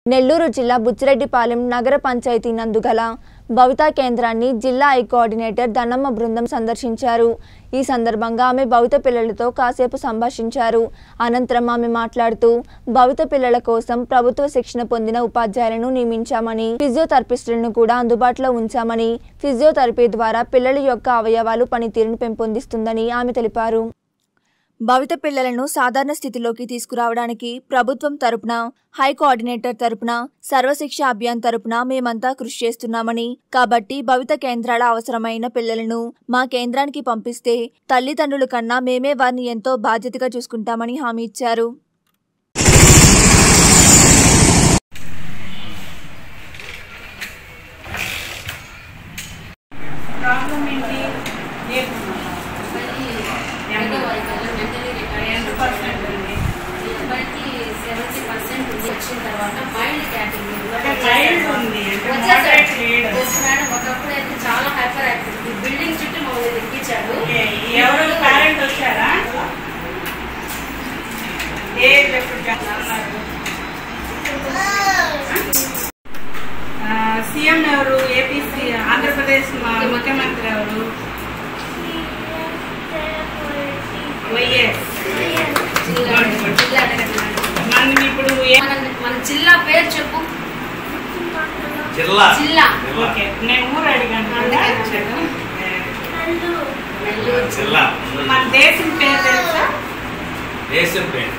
నెల్లూరు జిల్లా బుచ్చిరెడ్డిపాలెం నగర పంచాయతీ నందు గల భవితా కేంద్రాన్ని జిల్లా ఐ కోఆర్డినేటర్ దన్నమ్మ బృందం సందర్శించారు ఈ సందర్భంగా ఆమె భవిత పిల్లలతో కాసేపు సంభాషించారు అనంతరం ఆమె మాట్లాడుతూ భవిత పిల్లల కోసం ప్రభుత్వ శిక్షణ పొందిన ఉపాధ్యాయులను నియమించామని ఫిజియోథెరపిస్టులను కూడా అందుబాటులో ఉంచామని ఫిజియోథెరపీ ద్వారా పిల్లల యొక్క అవయవాలు పనితీరును పెంపొందిస్తుందని ఆమె తెలిపారు భవిత పిల్లలను సాధారణ స్థితిలోకి తీసుకురావడానికి ప్రభుత్వం తరపున హై కోఆర్డినేటర్ తరపున సర్వశిక్ష అభియాన్ తరపున మేమంతా కృషి చేస్తున్నామని కాబట్టి భవిత కేంద్రాల అవసరమైన పిల్లలను మా కేంద్రానికి పంపిస్తే తల్లిదండ్రుల కన్నా మేమే వారిని ఎంతో బాధ్యతగా చూసుకుంటామని హామీ ఇచ్చారు ప్రాబ్లం ఏంటి ఎంత పర్సెంట్ ఉంది అంటే మైల్డ్ ఉంది అంటే moderate లేడు. చాలా హైపర్ యాక్టివిటీ బిల్డింగ్ చుట్టూ మమ్మల్ని ఎక్కించాడు ఓకే, ఎవరు పేరెంట్ వచ్చారా ఏ ఏజ్ ఎప్పుడు చేస్తున్నారు ఆ, సీఎం ఎవరు ఏపీసీ ఆంధ్రప్రదేశ్ మా ముఖ్యమంత్రి ఎవరు వైఎస్ జిల్లా జిల్లా మనం ఇప్పుడు ఏ మన మన జిల్లా పేరు చెప్పు జిల్లా జిల్లా ఓకే నేను ఊరు అడిగాను కదా. అందుకే చెప్పు. నెల్లూరు జిల్లా మన దేశం పేరు తెలుసా దేశం పేరు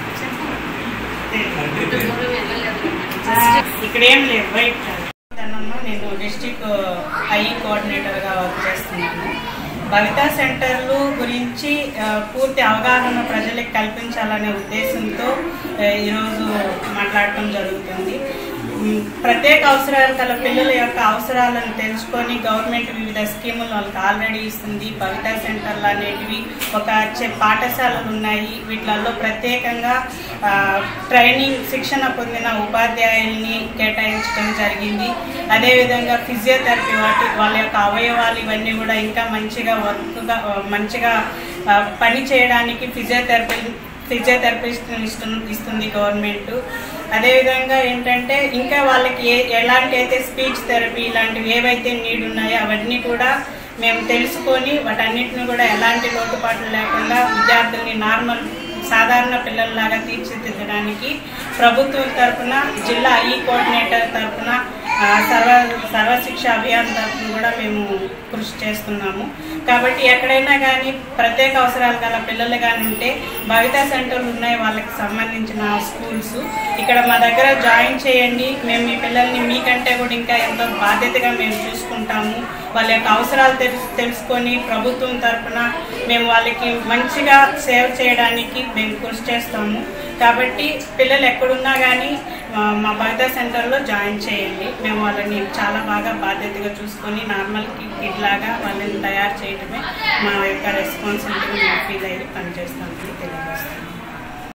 కంట్రీ ఇంత పేరు దూరం వెళ్ళలేదు ఆ, ఇక్కడ ఏం లేదు వైట్ తనమ్మ నేను డిస్టిక్ ఐ కోఆర్డినేటర్గా వర్క్ చేస్తున్నాను భవితా సెంటర్లు గురించి ఆ, పూర్తి అవగాహన ప్రజలకు కల్పించాలనే ఉద్దేశంతో ఆ, ఈరోజు మాట్లాడటం జరుగుతుంది ఉమ్, ప్రత్యేక అవసరాలు గల పిల్లల యొక్క అవసరాలను తెలుసుకొని గవర్నమెంట్ వివిధ స్కీములు వాళ్ళకి ఆల్రెడీ ఇస్తుంది భవితా సెంటర్లు అనేటివి ఒక చె- పాఠశాలలు ఉన్నాయి వీటిలలో ప్రత్యేకంగా ఆ, ట్రైనింగ్ శిక్షణ పొందిన ఉపాధ్యాయుల్ని కేటాయించడం జరిగింది అదేవిధంగా ఫిజియోథెరపీ వాటి వాళ్ళ యొక్క అవయవాలు ఇవన్నీ కూడా ఇంకా మంచిగా వర్క్గా మంచిగా ఆ, పని చేయడానికి ఫిజియోథెరపీ ఫిజియోథెరపిస్ట్ ఇస్తుంది ఇస్తుంది గవర్నమెంట్ అదేవిధంగా ఏంటంటే ఇంకా వాళ్ళకి ఏ ఎలాంటి అయితే స్పీచ్ థెరపీ ఇలాంటివి ఏవైతే నీడ్ ఉన్నాయో అవన్నీ కూడా మేము తెలుసుకొని వాటన్నిటిని కూడా ఎలాంటి లోటుపాట్లు లేకుండా విద్యార్థుల్ని నార్మల్ సాధారణ పిల్లల్లాగా తీర్చిదిద్దడానికి ప్రభుత్వం తరపున జిల్లా ఈ కోఆర్డినేటర్ తరపున ఆ, సర్వ సర్వశిక్ష అభియాన్ తరపున కూడా మేము కృషి చేస్తున్నాము కాబట్టి ఎక్కడైనా కానీ ప్రత్యేక అవసరాలు గల పిల్లలు కానీ ఉంటే భవితా సెంటర్లు ఉన్నాయి వాళ్ళకి సంబంధించిన స్కూల్స్ ఇక్కడ మా దగ్గర జాయిన్ చేయండి మేము మీ పిల్లల్ని మీకంటే కూడా ఇంకా ఎంతో బాధ్యతగా మేము చూసుకుంటాము వాళ్ళ యొక్క అవసరాలు తెలుసు తెలుసుకొని ప్రభుత్వం తరపున మేము వాళ్ళకి మంచిగా సేవ చేయడానికి మేము కృషి చేస్తాము కాబట్టి పిల్లలు ఎక్కడున్నా కానీ మా- మా భవితా సెంటర్లో జాయిన్ చేయండి మేము వాళ్ళని చాలా బాగా బాధ్యతగా చూసుకొని నార్మల్ కిడ్ లాగా వాళ్ళని తయారు చేయడమే మా యొక్క రెస్పాన్సిబిలిటీ మేము ఫీల్ అయ్యి పనిచేస్తామని తెలియజేస్తాం